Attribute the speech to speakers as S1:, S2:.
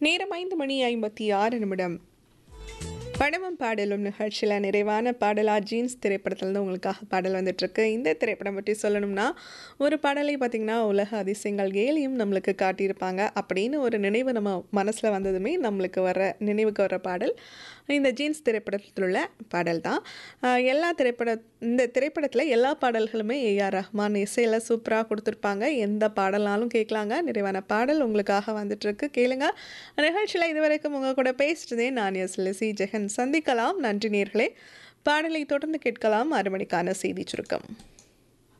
S1: நேரம் ஐந்து மணி ஐம்பத்தி ஆறு நிமிடம் படமும் பாடலும் நிகழ்ச்சியில் நிறைவான பாடலா ஜீன்ஸ் திரைப்படத்துலேருந்து உங்களுக்காக பாடல் வந்துட்டுருக்கு இந்த திரைப்படம் பற்றி சொல்லணும்னா ஒரு பாடலை பார்த்திங்கன்னா உலக அதிசயங்கள் ஏழையும் நம்மளுக்கு காட்டியிருப்பாங்க அப்படின்னு ஒரு நினைவு நம்ம மனசில் வந்ததுமே நம்மளுக்கு வர நினைவுக்கு வர பாடல் இந்த ஜீன்ஸ் திரைப்படத்தில் உள்ள பாடல் தான் ஆஹ் எல்லா திரைப்பட இந்த திரைப்படத்தில் எல்லா பாடல்களுமே ஏஆர் ரஹ்மான் இசையில் சூப்பராக கொடுத்துருப்பாங்க எந்த பாடல்னாலும் கேட்கலாங்க நிறைவான பாடல் உங்களுக்காக வந்துட்டுருக்கு கேளுங்க நிகழ்ச்சியில் இதுவரைக்கும் உங்கள் கூட பேசிட்டதே நான் எஸ் லிசி ஜெகன் சந்திக்கலாம் நன்றி நேர்களே பாடலை தொடர்ந்து கேட்கலாம் அரை மணிக்கான செய்தி சுருக்கம்